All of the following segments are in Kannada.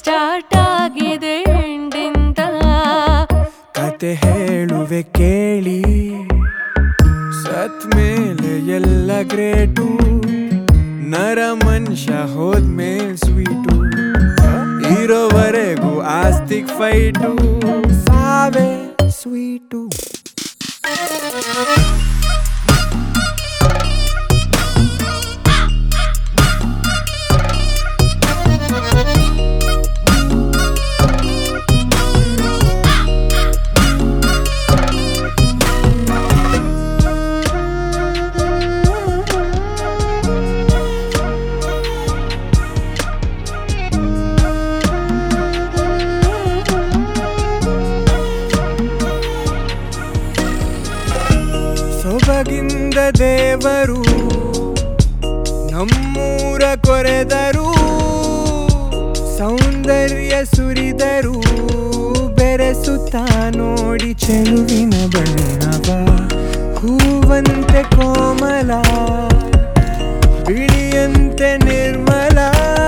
ಸ್ಟಾರ್ಟ್ ಆಗಿದೆ ಎಂಡಿಂದ ಕತೆ ಹೇಳುವೆ ಕೇಳಿ ಸತ್ ಮೇಲೆ ಎಲ್ಲ ಗ್ರೇಟು ನರ ಮನುಷ್ಯ ಹೋದ್ಮೇಲೆ ಸ್ವೀಟು ಇರೋವರೆಗೂ ಆಸ್ತಿಗ್ ಫೈಟು ಸಾವೇ ಸ್ವೀಟು ಸೊಬಗಿಂದ ದೇವರು ನಮ್ಮೂರ ಕೊರೆದರು ಸೌಂದರ್ಯ ಸುರಿದರು ಬೆರೆಸುತ್ತ ನೋಡಿ ಚೆಲುವಿನ ಬಣ್ಣವ ಹೂವಂತೆ ಕೋಮಲ ಬಿಳಿಯಂತೆ ನಿರ್ಮಲ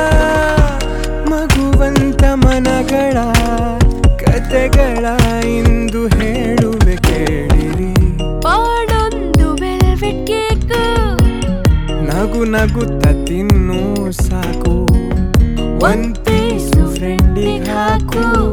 ಮಗುವಂತ ಮನಗಳ ಕತೆಗಳ ಇಂದು ಹೇಳುವೆ ಕೇಳಿರಿ ಬಾಳೊಂದು ವೆಲ್ವೆಟ್ ಕೇಕ್ ನಗು ನಗುತ್ತ ತಿನ್ನು ಸಾಕು ಒಂದ್ ಪೀಸು ಫ್ರೆಂಡಿಗೆ ಹಾಕು